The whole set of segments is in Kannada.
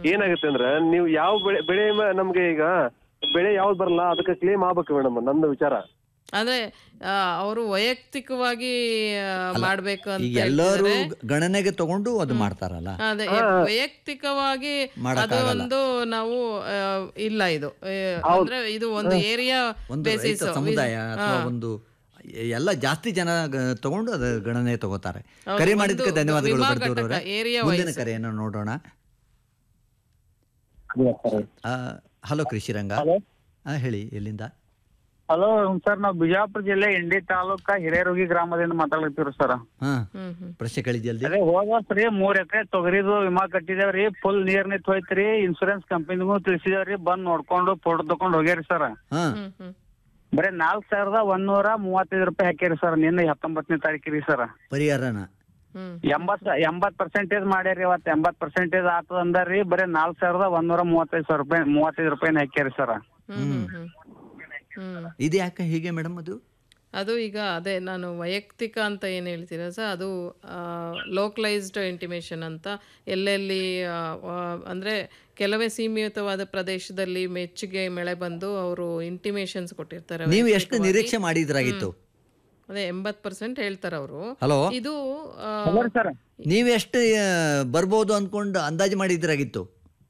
ಏನಾಗುತ್ತೆ ಅಂದ್ರೆ ನೀವು ಯಾವ ಬೆಳೆ ಬೆಳೆ ಮ- ನಮ್ಗೆ ಈಗ ಬೆಳೆ ಯಾವ್ದು ಬರಲ್ಲ ಅದಕ್ಕೆ ಕ್ಲೇಮ್ ಆಗ್ಬೇಕು ಮೇಡಮ್ ನಂದು ವಿಚಾರ ಅಂದ್ರೆ ಅವರು ವೈಯಕ್ತಿಕವಾಗಿ ಆ, ಮಾಡ್ಬೇಕು ಅಂತ ಈಗ ಎಲ್ಲರೂ ಹೇಳ್ತಿದ್ದಾರೆ. ಗಣನೆಗೆ ತಗೊಂಡು ಅದು ಮಾಡ್ತಾರಲ್ಲ ಅದೇ ವೈಯಕ್ತಿಕವಾಗಿ ಅದು ಮಾಡಕ್ಕಾಗಲ್ಲ. ಒಂದು ನಾವು ಆ, ಇಲ್ಲ ಇದು ಆ, ಅಂದ್ರೆ ಇದು ಒಂದು ಏರಿಯಾ ಒಂದು ಬೇಸಿಸ್ ರೈತ ಸಮುದಾಯ ಅಥವಾ ಒಂದು ಎಲ್ಲ ಜಾಸ್ತಿ ಜನ ಗ- ತಗೊಂಡು ಅದು ಗಣನೆ ತಗೋತಾರೆ ಕರೆ ಮಾಡಿದ್ದಕ್ಕೆ ಒಂದು ಧನ್ಯವಾದಗಳು ವಿಮಾ ಬರೆದವರವರೇ ಘಟಕ, area ಮುಂದಿನ wise. ಕರೆಯನ್ನು ನೋಡೋಣ ಹಲೋ ಕೃಷಿರಂಗ ಆ, ಹೇಳಿ ಎಲ್ಲಿಂದ ಹಲೋ ಸರ್ ನಾವು ಬಿಜಾಪುರ ಜಿಲ್ಲೆ ಇಂಡಿ ತಾಲೂಕ ಹಿರೇರುಗಿ ಗ್ರಾಮದಿಂದ ಮಾತಾಡ್ತೀವಿ ಸರ್ ಹಾ ಹ್ಮ್ ಹ್ಮ್ ಪ್ರಶ್ನೆ ಕೇಳಿ ಜಲ್ದಿ ಅದೇ ಹೋದ ವರ್ಷ ರೀ ಮೂರ್ ಎಕರೆ ತೊಗರಿದು ವಿಮಾ ಕಟ್ಟಿದೇವ್ರಿ ಫುಲ್ ನೀರ್ ನಿಂತ್ ಹೋಯ್ತ್ರಿ ಇನ್ಸೂರೆನ್ಸ್ ಕಂಪನಿಗೂ ತಿಳಿಸಿದೇವ್ರಿ ಬಂದ್ ನೋಡ್ಕೊಂಡು ಫೋಟೋ ತಕೊಂಡ್ ಹೋಗ್ಯಾರಿ ಸರ್ ಹಾ ಹ್ಮ್ ಹ್ಮ್ ಬರೀ ನಾಲ್ಕ್ ಸಾವಿರದ ಒಂದೂರ ಮೂವತ್ತೈದು ರೂಪಾಯಿ ಹಾಕ್ಯಾರಿ ಸರ್ ನಿನ್ನೆ ಹತ್ತೊಂಬತ್ತನೇ ತಾರೀಕಿರಿ ಸರ್ ಪರಿಹಾರನ ಹ್ಮ್ ಎಂಬತ್ ಎಂಬತ್ ಪರ್ಸೆಂಟೇಜ್ ಮಾಡ್ಯಾರಿ ಇವತ್ತು ಎಂಬತ್ ಪರ್ಸೆಂಟೇಜ್ ಆತದ ಅಂದಾರ್ರಿ ಬರೀ ನಾಲ್ಕ್ ಸಾವಿರದ ಒಂದೂರ ಮೂವತ್ತೈದು ಸಾವಿರ ರೂಪಾಯಿ ಮೂವತ್ತೈದು ರೂಪಾಯಿನ ಹಾಕ್ಯಾರಿ ಸರ್ ಹ್ಮ್ ಹ್ಮ್ ಹ್ಮ್ ಹ್ಮ್ ಇದು ಯಾಕೆ ಹೀಗೆ ಮೇಡಮ್ ಅದು ಅದು ಈಗ ಅದೇ ನಾನು ವೈಯಕ್ತಿಕ ಅಂತ ಏನು ಹೇಳ್ತೀರ ಸರ್ ಅದು ಲೋಕಲೈಸ್ಡ್ ಇಂಟಿಮೇಷನ್ ಅಂತ ಎಲ್ಲೆಲ್ಲಿ ಆ, ಆ, ಅಂದ್ರೆ ಕೆಲವೇ ಸೀಮಿತವಾದ ಪ್ರದೇಶದಲ್ಲಿ ಮೆಚ್ಚುಗೆ ಮಳೆ ಬಂದು ಅವರು ಇಂಟಿಮೇಷನ್ಸ್ ಕೊಟ್ಟಿರ್ತಾರೆ ನೀವು ಎಷ್ಟು ನಿರೀಕ್ಷೆ ಮಾಡಿದ್ರಾಗಿತ್ತು ಅದೇ ಎಂಬತ್ ಪರ್ಸೆಂಟ್ ಹೇಳ್ತಾರೆ ಅವರು ಹಲೋ ಇದು ಆ, ಸರ್ ನೀವು ಎಷ್ಟು ಆ, ಬರ್ಬೋದು ಅನ್ಕೊಂಡು ಅಂದಾಜು ಮಾಡಿದ್ರಾಗಿತ್ತು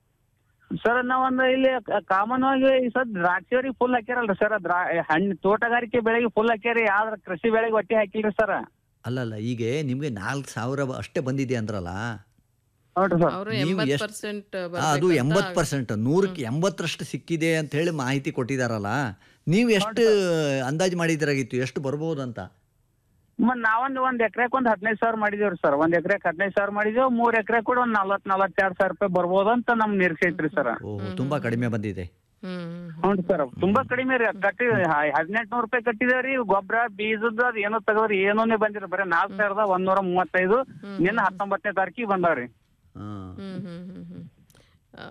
ಸರ್ ನಾವೊಂದು ಇಲ್ಲಿ ಕಾಮನ್ ಆಗಿ ಈ ಸದ್ ದ್ರಾಕ್ಷಿಯವ್ರಿಗೆ ಫುಲ್ ಹಾಕ್ಯಾರಲ್ರಿ ಸರ್ ದ್ರಾ ಹಣ್ಣು ತೋಟಗಾರಿಕೆ ಬೆಳೆಗೆ ಫುಲ್ ಹಾಕ್ಯಾರಿ ಆದ್ರ ಕೃಷಿ ಬೆಳೆಗೆ ಒಟ್ಟಿ ಹಾಕಿಲ್ರಿ ಸರ್ ಅಲ್ಲಲ್ಲ ಈಗ ನಿಮ್ಗೆ ನಾಲ್ಕು ಸಾವಿರ ಅಷ್ಟೇ ಬಂದಿದೆ ಅಂದ್ರಲ್ಲ ನೋಡ್ರಿ ಸರ್ ಅವರು ನೀವು ಎಂಬತ್ ಎಷ್ಟ್- ಪರ್ಸೆಂಟ್ ಆ, ಅದು ಎಂಬತ್ತು ಪರ್ಸೆಂಟ್ ನೂರಕ್ಕೆ ಎಂಬತ್ತರಷ್ಟು ಸಿಕ್ಕಿದೆ ಅಂತ ಹೇಳಿ ಮಾಹಿತಿ ಕೊಟ್ಟಿದಾರಲ್ಲ ನೀವು ಎಷ್ಟು ಅಂದಾಜು ಮಾಡಿದ್ರಾಗಿತ್ತು ಎಷ್ಟು ಬರ್ಬೋದು ಅಂತ ಮತ್ ನಾವೊಂದ್ ಒಂದ್ ಎಕರೆಕ್ ಒಂದ್ ಹದಿನೈದು ಸಾವಿರ ಮಾಡಿದೇವ್ರಿ ಸರ್ ಒಂದ್ ಎಕರೆಕ್ ಹದಿನೈದು ಸಾವಿರ ಮಾಡಿದೇವ್ ಮೂರ್ ಎಕರೆ ಕೂಡ ಒಂದ್ ನಲ್ವತ್ ನಲ್ವತ್ತೆರಡು ಸಾವಿರ ರೂಪಾಯಿ ಬರ್ಬೋದು ಅಂತ ನಮ್ ನಿರೀಕ್ಷೆ ಐತ್ರಿ ಸರ್ ಓಹ್ ತುಂಬಾ ಕಡಿಮೆ ಬಂದಿದೆ ಹ್ಮ್ ಹ್ಞೂ ಸರ್ ತುಂಬಾ ಕಡಿಮೆ ರೀ ಕಟ್ಟಿ ಹದಿನೆಂಟು ರೂಪಾಯಿ ಕಟ್ಟಿದೇವ್ರಿ ಗೊಬ್ಬರ ಬೀಜದ ಅದ್ ಏನೋ ತಗೋರಿ ಏನೂನೇ ಬಂದಿರ ಬರೀ ನಾಲ್ಕ್ ಸಾವಿರದ ಒಂದೂರ ಮೂವತ್ತೈದು ನಿನ್ನ ಹತ್ತೊಂಬತ್ತನೇ ತಾರೀಕಿಗೆ ಬಂದಾವ್ರಿ ಹಾ ಹ್ಮ್ ಹ್ಮ್ ಹ್ಮ್ ಹ್ಮ್ ಆ,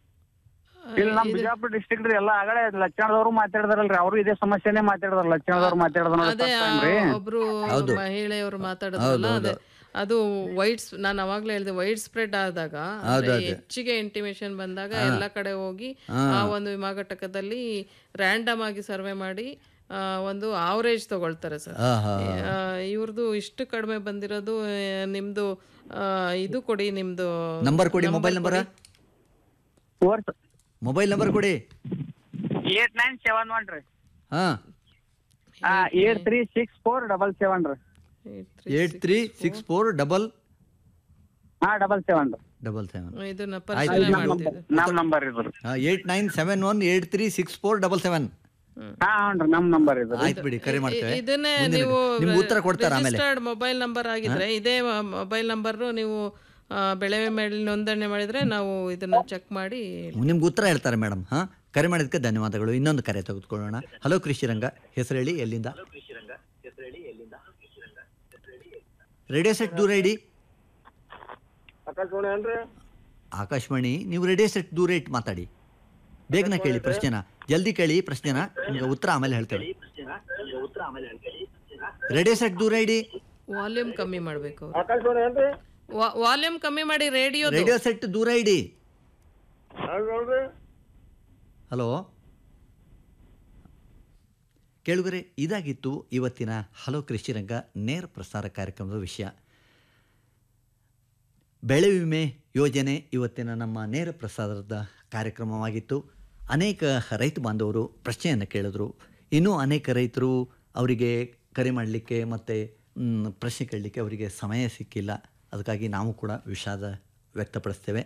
ಇಲ್ಲಿ ನಮ್ ಬಿಜಾಪುರ ಡಿಸ್ಟ್ರಿಕ್ಟ್ ರೀ ಎಲ್ಲ ಆಗಲೇ ಲಕ್ಷಣದವ್ರು ಮಾತಾಡಿದಾರಲ್ರಿ ಅವರು ಇದೇ ಸಮಸ್ಯೆನೇ ಮಾತಾಡಿದಾರ ಲಕ್ಷಣದವ್ರು ಮಾತಾಡಿದ ಅದೇ ಆ, ರೀ ಒಬ್ರು ಮಹಿಳೆಯವರು ಮಾತಾಡಿದ್ರಲ್ಲ ಅದೇ ಅದು ವೈಟ್ ನಾನು ಅವಾಗ್ಲೇ ಹೇಳಿದೆ ವೈಟ್ ಸ್ಪ್ರೆಡ್ ಆದಾಗ ಅಂದ್ರೆ ಹೆಚ್ಚಿಗೆ ಇಂಟಿಮೇಷನ್ ಬಂದಾಗ ಎಲ್ಲ ಕಡೆ ಹೋಗಿ ಆ ಒಂದು ವಿಮಾ ಘಟಕದಲ್ಲಿ ರ್ಯಾಂಡಮ್ ಆಗಿ ಸರ್ವೆ ಮಾಡಿ ಆ, ಒಂದು ಆವರೇಜ್ ತಗೊಳ್ತಾರೆ ಸರ್ ಹಾ ಹಾ ಇವ್ರದ್ದು ಇಷ್ಟು ಕಡಿಮೆ ಬಂದಿರೋದು ಆ, ನಿಮ್ದು ಆ, ಇದು ಕೊಡಿ ನಿಮ್ದು ನಂಬರ್ ಕೊಡಿ mobile number four mobile number ಕೊಡಿ ಏಟ್ ನೈನ್ ಸೆವೆನ್ ಒನ್ ರೀ ಹಾ eight three six four double seven ರೀ eight three six four double ಹಾ ಡಬಲ್ ಸೆವೆನ್ ರೀ ಡಬಲ್ ಸೆವೆನ್ ಇದನ್ನ ಪರಿಶೀಲನೆ ಮಾಡ್ತಿದ್ದೆ ನಮ್ ನಂಬರ್ ಇದ್ರಿ eight nine seven one eight three six four double seven ಹಾ ಹ್ಞೂ ನಮ್ ನಂಬರ್ ಇದ್ರಿ ಆಯ್ತು ಬಿಡಿ ಕರೆ ಮಾಡ್ತೇವೆ ಇದನ್ನೇ ಮುಂದಿನ- ನೀವು ನಿಮ್ಗೆ ಉತ್ತರ ಕೊಡ್ತಾರೆ ಆಮೇಲೆ ರಿಜಿಸ್ಟರ್ಡ್ ಮೊಬೈಲ್ ನಂಬರ್ ಆಗಿದ್ರೆ ಇದೇ ಮೊಬೈಲ್ ನಂಬರ್ ನೀವು ಆ, ಬೆಳೆ ಮೇಲೆ ನೋಂದಣಿ ಮಾಡಿದ್ರೆ ನಾವು ಇದನ್ನ ಚೆಕ್ ಮಾಡಿ ನಿಮ್ಗೆ ಉತ್ತರ ಹೇಳ್ತಾರೆ ಮೇಡಮ್ ಹಾ ಕರೆ ಮಾಡಿದ್ದಕ್ಕೆ ಧನ್ಯವಾದಗಳು ಇನ್ನೊಂದು ಕರೆ ತೆಗೆದುಕೊಳ್ಳೋಣ ಹಲೋ ಕೃಷಿರಂಗ ಹೆಸರು ಹೇಳಿ ಎಲ್ಲಿಂದ ರೇಡಿಯೋ ಸೆಟ್ ದೂರ ಇಡಿ ಆಕಾಶವಾಣಿ ಏನ್ರಿ ಆಕಾಶವಾಣಿ ನೀವು ರೇಡಿಯೋ ಸೆಟ್ ದೂರ ಇಟ್ಟು ಮಾತಾಡಿ ಬೇಗನೆ ಕೇಳಿ ಪ್ರಶ್ನೆನ ಜಲ್ದಿ ಕೇಳಿ ಪ್ರಶ್ನೆನ ನಿಮ್ಗೆ ಉತ್ತರ ಆಮೇಲೆ ಹೇಳ್ತೇವೆ ರೇಡಿಯೋ ಸೆಟ್ ದೂರ ಇಡಿ ವಾಲ್ಯೂಮ್ ಕಮ್ಮಿ ಮಾಡ್ಬೇಕು ಅವ್ರು. ಆಕಾಶವಾಣಿ ಏನ್ರಿ ವಾ- ವಾಲ್ಯೂಮ್ ಕಮ್ಮಿ ಮಾಡಿ ರೇಡಿಯೋ ರೇಡಿಯೋ ಸೆಟ್ ದೂರ ಇಡಿ ನೋಡ್ರಿ ಹಲೋ ಕೇಳುಗರೆ ಇದಾಗಿತ್ತು ಇವತ್ತಿನ ಹಲೋ ಕೃಷಿರಂಗ ನೇರ ಪ್ರಸಾರ ಕಾರ್ಯಕ್ರಮದ ವಿಷಯ ಬೆಳೆ ವಿಮೆ ಯೋಜನೆ ಇವತ್ತಿನ ನಮ್ಮ ನೇರ ಪ್ರಸಾರದ ಕಾರ್ಯಕ್ರಮವಾಗಿತ್ತು ಅನೇಕ ರೈತ ಬಾಂಧವರು ಪ್ರಶ್ನೆಯನ್ನು ಕೇಳಿದ್ರು ಇನ್ನೂ ಅನೇಕ ರೈತರು ಅವರಿಗೆ ಕರೆ ಮಾಡಲಿಕ್ಕೆ ಮತ್ತು ಮ್, ಪ್ರಶ್ನೆ ಕೇಳಲಿಕ್ಕೆ ಅವರಿಗೆ ಸಮಯ ಸಿಕ್ಕಿಲ್ಲ ಅದಕ್ಕಾಗಿ ನಾವು ಕೂಡ ವಿಷಾದ ವ್ಯಕ್ತಪಡಿಸ್ತೇವೆ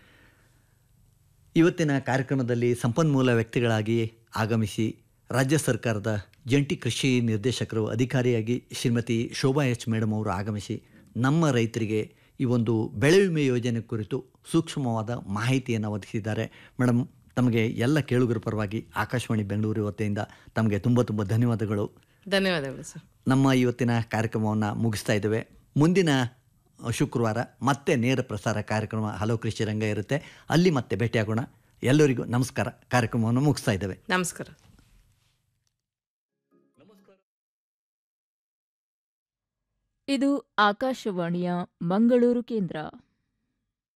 ಇವತ್ತಿನ ಕಾರ್ಯಕ್ರಮದಲ್ಲಿ ಸಂಪನ್ಮೂಲ ವ್ಯಕ್ತಿಗಳಾಗಿ ಆಗಮಿಸಿ ರಾಜ್ಯ ಸರ್ಕಾರದ ಜಂಟಿ ಕೃಷಿ ನಿರ್ದೇಶಕರು ಅಧಿಕಾರಿಯಾಗಿ ಶ್ರೀಮತಿ ಶೋಭಾ ಎಚ್ ಮೇಡಮ್ ಅವರು ಆಗಮಿಸಿ ನಮ್ಮ ರೈತರಿಗೆ ಈ ಒಂದು ಬೆಳೆ ವಿಮೆ ಯೋಜನೆ ಕುರಿತು ಸೂಕ್ಷ್ಮವಾದ ಮಾಹಿತಿಯನ್ನು ಒದಗಿಸಿದ್ದಾರೆ ಮೇಡಮ್ ತಮಗೆ ಎಲ್ಲ ಕೇಳುಗರ ಪರವಾಗಿ ಆಕಾಶವಾಣಿ ಬೆಂಗಳೂರು ವತಿಯಿಂದ ತಮಗೆ ತುಂಬ ತುಂಬ ಧನ್ಯವಾದಗಳು ಧನ್ಯವಾದಗಳು ಸರ್ ನಮ್ಮ ಇವತ್ತಿನ ಕಾರ್ಯಕ್ರಮವನ್ನು ಮುಗಿಸ್ತಾ ಇದ್ದೇವೆ ಮುಂದಿನ ಶುಕ್ರವಾರ ಮತ್ತೆ ನೇರ ಪ್ರಸಾರ ಕಾರ್ಯಕ್ರಮ ಹಲೋ ಕೃಷಿ ರಂಗ ಇರುತ್ತೆ ಅಲ್ಲಿ ಮತ್ತೆ ಭೇಟಿಯಾಗೋಣ ಎಲ್ಲರಿಗೂ ನಮಸ್ಕಾರ ಕಾರ್ಯಕ್ರಮವನ್ನು ಮುಗಿಸ್ತಾ ಇದ್ದೇವೆ ನಮಸ್ಕಾರ ಇದು ಆಕಾಶವಾಣಿಯ ಮಂಗಳೂರು ಕೇಂದ್ರ